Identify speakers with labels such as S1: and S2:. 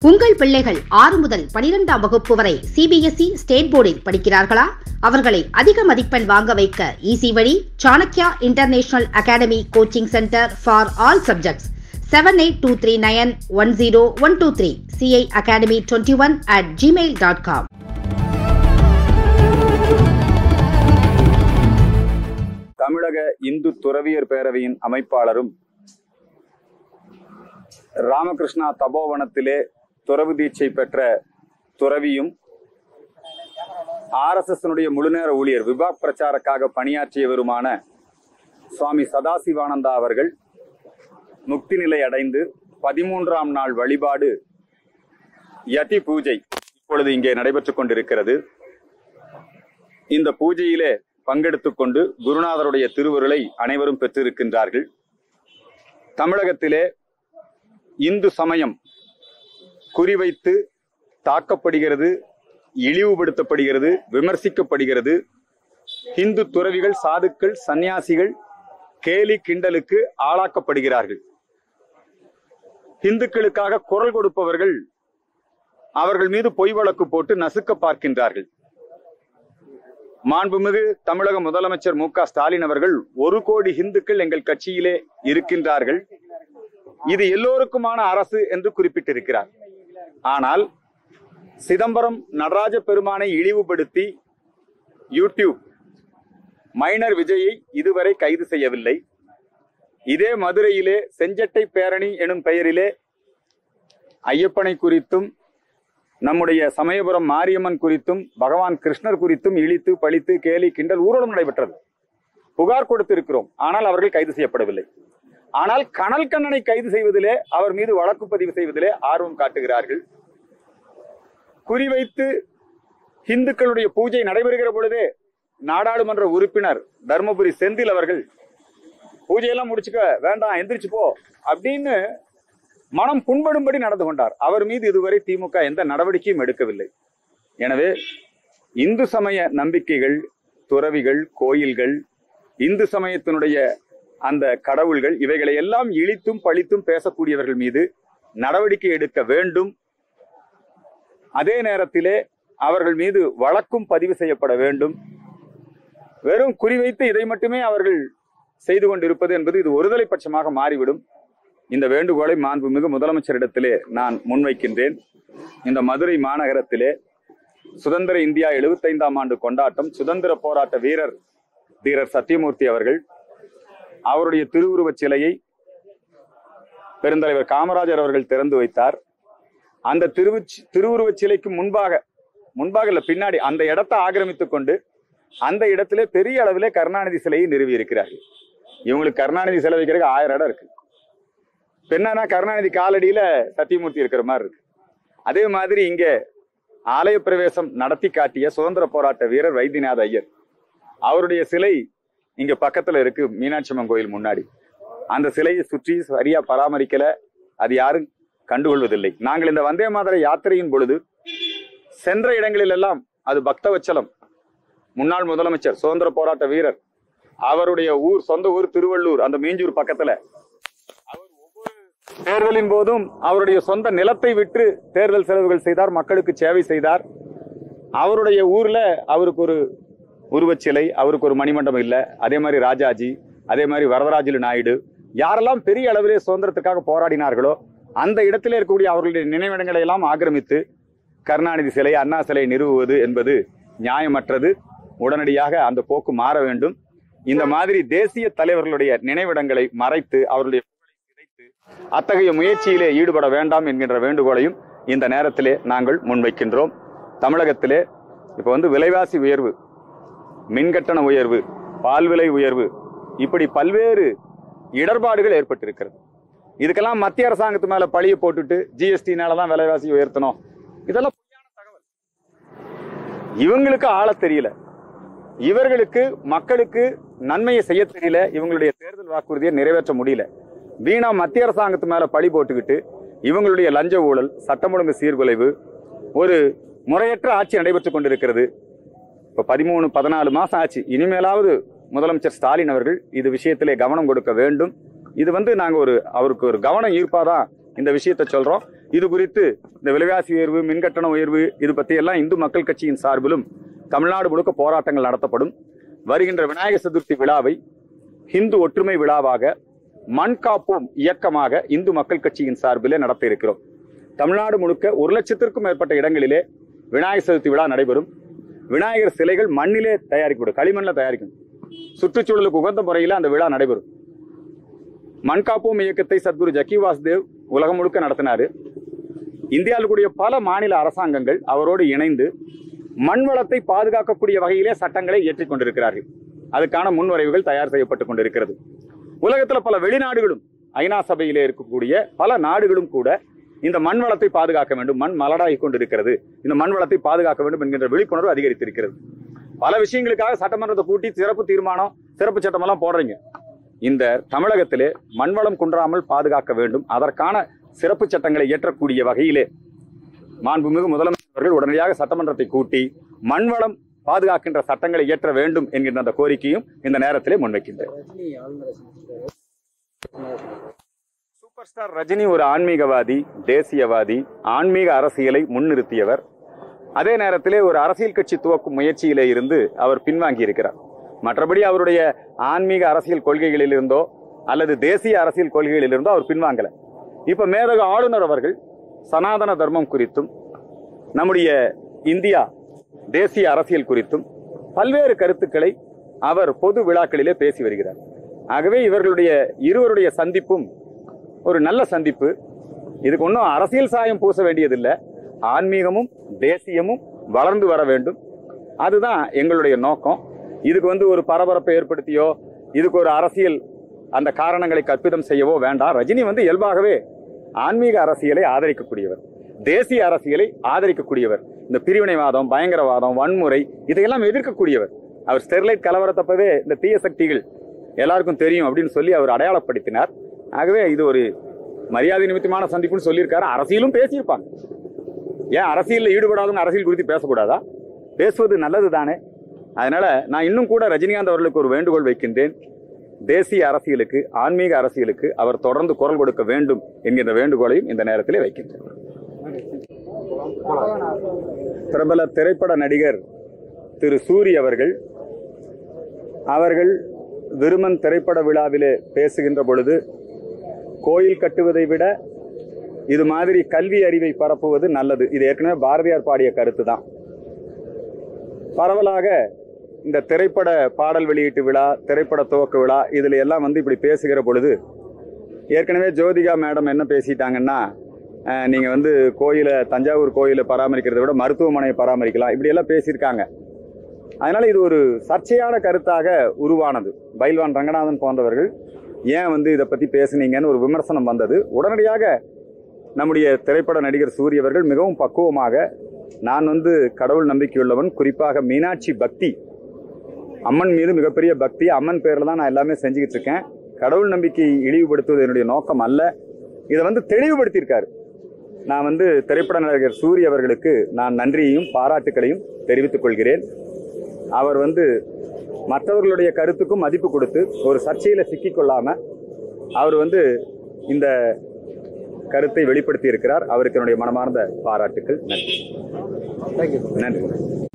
S1: உங்கள் பிள்ளைகள் ஆறு முதல் பனிரெண்டாம் வகுப்பு வரை சிபிஎஸ்இ ஸ்டேட் போர்டில் படிக்கிறார்களா அவர்களை அதிக மதிப்பெண் வாங்க வைக்க ஈசி வழி Chanakya international academy coaching centre for all subjects seven eight two three nine one zero one two three CI academy twenty one at Gmail dot com
S2: தமிழக இந்து துறவியர் பேரவையின் அமைப்பாளரும் ராமகிருஷ்ணா தபோவனத்திலே துறவு தீட்சை பெற்ற துறவியும் ஆர்எஸ்எஸ் முழுநேர ஊழியர் விபாக் பிரச்சாரக்காக பணியாற்றியவருமான சுவாமி சதாசிவானந்தா அவர்கள் முக்தி நிலை அடைந்து பதிமூன்றாம் நாள் வழிபாடு யதி பூஜை இப்பொழுது இங்கே நடைபெற்றுக் கொண்டிருக்கிறது இந்த பூஜையிலே பங்கெடுத்துக் கொண்டு குருநாதருடைய திருவருளை அனைவரும் பெற்றிருக்கின்றார்கள் தமிழகத்திலே இந்து சமயம் குறிவைத்து தாக்கப்படுகிறது இழிவுபடுத்தப்படுகிறது விமர்சிக்கப்படுகிறது இந்து துறவிகள் சாதுக்கள் சந்நியாசிகள் கேலி கிண்டலுக்கு ஆளாக்கப்படுகிறார்கள் இந்துக்களுக்காக குரல் கொடுப்பவர்கள் அவர்கள் மீது பொய் வழக்கு போட்டு நசுக்க பார்க்கின்றார்கள் மாண்புமிகு தமிழக முதலமைச்சர் மு க ஸ்டாலின் அவர்கள் ஒரு கோடி இந்துக்கள் எங்கள் கட்சியிலே இருக்கின்றார்கள் இது எல்லோருக்குமான அரசு என்று குறிப்பிட்டிருக்கிறார் ஆனால் சிதம்பரம் நடராஜ பெருமானை இழிவுபடுத்தி யூடியூப் மைனர் விஜயை இதுவரை கைது செய்யவில்லை இதே மதுரையிலே செஞ்சட்டை பேரணி எனும் பெயரிலே ஐயப்பனை குறித்தும் நம்முடைய சமயபுரம் மாரியம்மன் குறித்தும் பகவான் கிருஷ்ணர் குறித்தும் இழித்து பழித்து கேலி கிண்டல் ஊர்வலம் நடைபெற்றது புகார் கொடுத்திருக்கிறோம் ஆனால் அவர்கள் கைது செய்யப்படவில்லை ஆனால் கனல் கண்ணனை கைது செய்வதிலே அவர் மீது வழக்கு பதிவு செய்வதிலே ஆர்வம் காட்டுகிறார்கள் குறிவைத்து இந்துக்களுடைய பூஜை நடைபெறுகிற பொழுதே நாடாளுமன்ற உறுப்பினர் தர்மபுரி செந்தில் அவர்கள் பூஜையெல்லாம் முடிச்சுக்க வேண்டாம் எந்திரிச்சு போ அப்படின்னு மனம் புண்படும்படி நடந்து கொண்டார் அவர் மீது இதுவரை திமுக எந்த நடவடிக்கையும் எடுக்கவில்லை எனவே இந்து சமய நம்பிக்கைகள் துறவிகள் கோயில்கள் இந்து சமயத்தினுடைய அந்த கடவுள்கள் இவைகளை எல்லாம் இழித்தும் பழித்தும் பேசக்கூடியவர்கள் மீது நடவடிக்கை எடுக்க வேண்டும் அதே நேரத்திலே அவர்கள் மீது வழக்கும் பதிவு செய்யப்பட வேண்டும் வெறும் குறிவைத்து இதை மட்டுமே அவர்கள் செய்து கொண்டிருப்பது என்பது இது ஒருதலை பட்சமாக மாறிவிடும் இந்த வேண்டுகோளை மாண்புமிகு முதலமைச்சரிடத்திலே நான் முன்வைக்கின்றேன் இந்த மதுரை மாநகரத்திலே சுதந்திர இந்தியா எழுபத்தைந்தாம் ஆண்டு கொண்டாட்டம் சுதந்திர போராட்ட வீரர் தீரர் சத்தியமூர்த்தி அவர்கள் அவருடைய திருவுருவச் சிலையை பெருந்தலைவர் காமராஜர் அவர்கள் திறந்து வைத்தார் அந்த திருவு திருவுருவச் சிலைக்கு முன்பாக முன்பாக இல்ல பின்னாடி அந்த இடத்தை ஆக்கிரமித்துக் கொண்டு அந்த இடத்திலே பெரிய அளவிலே கருணாநிதி சிலையை நிறுவி இருக்கிறார்கள் இவங்களுக்கு கருணாநிதி சிலை வைக்கிறதுக்கு ஆயிரம் இடம் இருக்கு என்னன்னா கருணாநிதி காலடியில சத்தியமூர்த்தி இருக்கிற மாதிரி இருக்கு அதே மாதிரி இங்க ஆலய பிரவேசம் நடத்தி காட்டிய சுதந்திர போராட்ட வீரர் வைத்தியநாத ஐயர் அவருடைய சிலை இங்க பக்கத்துல இருக்கு மீனாட்சி அம்மன் கோயில் முன்னாடி அந்த சிலையை சுற்றி சரியா பராமரிக்கல அது யாரும் கண்டுகொள்வதில்லை நாங்கள் இந்த வந்தே மாதர யாத்திரையின் பொழுது சென்ற இடங்களில் எல்லாம் அது பக்தவச்சலம் முன்னாள் முதலமைச்சர் சுதந்திர போராட்ட வீரர் அவருடைய ஊர் சொந்த ஊர் திருவள்ளூர் அந்த மீஞ்சூர் பக்கத்துல தேர்தலின் போதும் அவருடைய சொந்த நிலத்தை விற்று தேர்தல் செலவுகள் செய்தார் மக்களுக்கு சேவை செய்தார் அவருடைய ஊர்ல அவருக்கு ஒரு உருவச்சிலை அவருக்கு ஒரு மணிமண்டபம் இல்ல அதே மாதிரி ராஜாஜி அதே மாதிரி வரதராஜலு நாயுடு யாரெல்லாம் பெரிய அளவிலே சுதந்திரத்துக்காக போராடினார்களோ அந்த இடத்திலே இருக்கக்கூடிய அவர்களுடைய நினைவிடங்களை எல்லாம் ஆக்கிரமித்து கருணாநிதி சிலை அண்ணா சிலை நிறுவுவது என்பது நியாயமற்றது உடனடியாக அந்த போக்கு மாற வேண்டும் இந்த மாதிரி தேசிய தலைவர்களுடைய நினைவிடங்களை மறைத்து அவருடைய அத்தகைய முயற்சியிலே ஈடுபட வேண்டாம் என்கின்ற வேண்டுகோளையும் இந்த நேரத்திலே நாங்கள் முன்வைக்கின்றோம் தமிழகத்திலே இப்ப வந்து விலைவாசி உயர்வு மின்கட்டண உயர்வு பால் விலை உயர்வு இப்படி பல்வேறு இடர்பாடுகள் ஏற்பட்டிருக்கிறது இதுக்கெல்லாம் மத்திய அரசாங்கத்து மேல பழிய போட்டுட்டு ஜிஎஸ்டினால தான் விலைவாசி உயர்த்தணும் இதெல்லாம் பொய்யான தகவல் இவங்களுக்கு ஆள தெரியல இவர்களுக்கு மக்களுக்கு நன்மையை செய்ய தெரியல இவங்களுடைய தேர்தல் வாக்குறுதியை நிறைவேற்ற முடியல வீணா மத்திய அரசாங்கத்து மேல பழி போட்டுக்கிட்டு இவங்களுடைய லஞ்ச ஊழல் சட்டம் ஒழுங்கு சீர்குலைவு ஒரு முறையற்ற ஆட்சி நடைபெற்றுக் கொண்டிருக்கிறது இப்ப பதிமூணு பதினாலு மாசம் ஆச்சு இனிமேலாவது முதலமைச்சர் ஸ்டாலின் அவர்கள் இது விஷயத்திலே கவனம் கொடுக்க வேண்டும் இது வந்து நாங்க ஒரு அவருக்கு ஒரு கவனம் ஈர்ப்பாதான் இந்த விஷயத்தை சொல்றோம் இது குறித்து இந்த விலைவாசி உயர்வு மின்கட்டண உயர்வு இது பற்றி எல்லாம் இந்து மக்கள் கட்சியின் சார்பிலும் தமிழ்நாடு முழுக்க போராட்டங்கள் நடத்தப்படும் வருகின்ற விநாயகர் சதுர்த்தி விழாவை இந்து ஒற்றுமை விழாவாக மண் காப்போம் இயக்கமாக இந்து மக்கள் கட்சியின் சார்பிலே நடத்த இருக்கிறோம் தமிழ்நாடு முழுக்க ஒரு லட்சத்திற்கும் மேற்பட்ட இடங்களிலே விநாயகர் சதுர்த்தி விழா நடைபெறும் விநாயகர் சிலைகள் மண்ணிலே தயாரிக்கப்படும் களிமண்ணில் தயாரிக்கும் சுற்றுச்சூழலுக்கு உகந்த முறையில் அந்த விழா நடைபெறும் மண் காப்போம் இயக்கத்தை சத்குரு ஜக்கி வாசுதேவ் உலகம் முழுக்க நடத்தினாரு இந்தியாவில் கூடிய பல மாநில அரசாங்கங்கள் அவரோடு இணைந்து மண் வளத்தை பாதுகாக்கக்கூடிய வகையிலே சட்டங்களை இயற்றிக் கொண்டிருக்கிறார்கள் அதுக்கான முன்வரைவுகள் தயார் செய்யப்பட்டுக் கொண்டிருக்கிறது உலகத்துல பல வெளிநாடுகளும் ஐநா சபையிலே இருக்கக்கூடிய பல நாடுகளும் கூட இந்த மண் வளத்தை பாதுகாக்க வேண்டும் மண் மலடாகி கொண்டிருக்கிறது இந்த மண் வளத்தை பாதுகாக்க வேண்டும் என்கின்ற விழிப்புணர்வு அதிகரித்திருக்கிறது பல விஷயங்களுக்காக சட்டமன்றத்தை கூட்டி சிறப்பு தீர்மானம் சிறப்பு சட்டம் எல்லாம் போடுறீங்க இந்த தமிழகத்திலே மண்வளம் குன்றாமல் பாதுகாக்க வேண்டும் அதற்கான சிறப்பு சட்டங்களை இயற்றக்கூடிய வகையிலே மாண்புமிகு முதலமைச்சர் அவர்கள் உடனடியாக சட்டமன்றத்தை கூட்டி மண்வளம் பாதுகாக்கின்ற சட்டங்களை இயற்ற வேண்டும் என்கின்ற அந்த கோரிக்கையும் இந்த நேரத்திலே முன்வைக்கின்றேன்
S3: ரஜினி ஆளுநரை சந்திச்சிருக்காரு
S2: சூப்பர் ஸ்டார் ரஜினி ஒரு ஆன்மீகவாதி தேசியவாதி ஆன்மீக அரசியலை முன்னிறுத்தியவர் அதே நேரத்திலே ஒரு அரசியல் கட்சி துவக்கும் முயற்சியிலே இருந்து அவர் பின்வாங்கி இருக்கிறார் மற்றபடி அவருடைய ஆன்மீக அரசியல் கொள்கைகளில் இருந்தோ அல்லது தேசிய அரசியல் கொள்கைகளில் இருந்தோ அவர் பின்வாங்கல இப்ப மேதக ஆளுநர் அவர்கள் சனாதன தர்மம் குறித்தும் நம்முடைய இந்தியா தேசிய அரசியல் குறித்தும் பல்வேறு கருத்துக்களை அவர் பொது விழாக்களிலே பேசி வருகிறார் ஆகவே இவர்களுடைய இருவருடைய சந்திப்பும் ஒரு நல்ல சந்திப்பு இதுக்கு ஒன்றும் அரசியல் சாயம் பூச வேண்டியதில்லை ஆன்மீகமும் தேசியமும் வளர்ந்து வர வேண்டும் அதுதான் எங்களுடைய நோக்கம் இதுக்கு வந்து ஒரு பரபரப்பை ஏற்படுத்தியோ இதுக்கு ஒரு அரசியல் அந்த காரணங்களை கற்பிதம் செய்யவோ வேண்டாம் ரஜினி வந்து இயல்பாகவே ஆன்மீக அரசியலை ஆதரிக்கக்கூடியவர் தேசிய அரசியலை ஆதரிக்கக்கூடியவர் இந்த பிரிவினைவாதம் பயங்கரவாதம் வன்முறை இதையெல்லாம் எதிர்க்கக்கூடியவர் அவர் ஸ்டெர்லைட் கலவரத்தப்பவே இந்த தீய சக்திகள் எல்லாருக்கும் தெரியும் அப்படின்னு சொல்லி அவர் அடையாளப்படுத்தினார் ஆகவே இது ஒரு மரியாதை நிமித்தமான சந்திப்புன்னு சொல்லியிருக்காரு அரசியலும் பேசியிருப்பாங்க ஏன் அரசியலில் ஈடுபடாதவங்க அரசியல் குறித்து பேசக்கூடாதா பேசுவது நல்லது தானே அதனால நான் இன்னும் கூட ரஜினிகாந்த் அவர்களுக்கு ஒரு வேண்டுகோள் வைக்கின்றேன் தேசிய அரசியலுக்கு ஆன்மீக அரசியலுக்கு அவர் தொடர்ந்து குரல் கொடுக்க வேண்டும் என்கின்ற வேண்டுகோளையும் இந்த நேரத்திலே வைக்கின்றேன் பிரபல திரைப்பட நடிகர் திரு சூரி அவர்கள் அவர்கள் விருமன் திரைப்பட விழாவிலே பேசுகின்ற பொழுது கோயில் கட்டுவதை விட இது மாதிரி கல்வி அறிவை பரப்புவது நல்லது இது ஏற்கனவே பாரதியார் பாடிய கருத்து தான் பரவலாக இந்த திரைப்பட பாடல் வெளியீட்டு விழா திரைப்பட துவக்க விழா இதுல எல்லாம் வந்து இப்படி பேசுகிற பொழுது ஏற்கனவே ஜோதிகா மேடம் என்ன பேசிட்டாங்கன்னா அஹ், நீங்க வந்து கோயிலை தஞ்சாவூர் கோயிலை பராமரிக்கிறதை விட மருத்துவமனையை பராமரிக்கலாம் இப்படி எல்லாம் பேசியிருக்காங்க அதனால இது ஒரு சர்ச்சையான கருத்தாக உருவானது பைல்வான் ரங்கநாதன் போன்றவர்கள் ஏன் வந்து இதை பத்தி பேசுனீங்கன்னு ஒரு விமர்சனம் வந்தது உடனடியாக நம்முடைய திரைப்பட நடிகர் சூரிய அவர்கள் மிகவும் பக்குவமாக நான் வந்து கடவுள் நம்பிக்கையுள்ளவன் குறிப்பாக மீனாட்சி பக்தி அம்மன் மீது மிகப்பெரிய பக்தி அம்மன் பேர்ல தான் நான் எல்லாமே செஞ்சுக்கிட்டு இருக்கேன் கடவுள் நம்பிக்கை இழிவுபடுத்துவது என்னுடைய நோக்கம் அல்ல இதை வந்து தெளிவுபடுத்தியிருக்காரு நான் வந்து திரைப்பட நடிகர் சூரிய அவர்களுக்கு நான் நன்றியையும் பாராட்டுக்களையும் தெரிவித்துக் கொள்கிறேன் அவர் வந்து மற்றவர்களுடைய கருத்துக்கும் மதிப்பு கொடுத்து ஒரு சர்ச்சையில சிக்கிக் கொள்ளாம அவர் வந்து இந்த கருத்தை வெளிப்படுத்தி இருக்கிறார் அவருக்கு என்னுடைய மனமார்ந்த பாராட்டுக்கள் நன்றி
S3: தேங்க்யூ
S2: நன்றி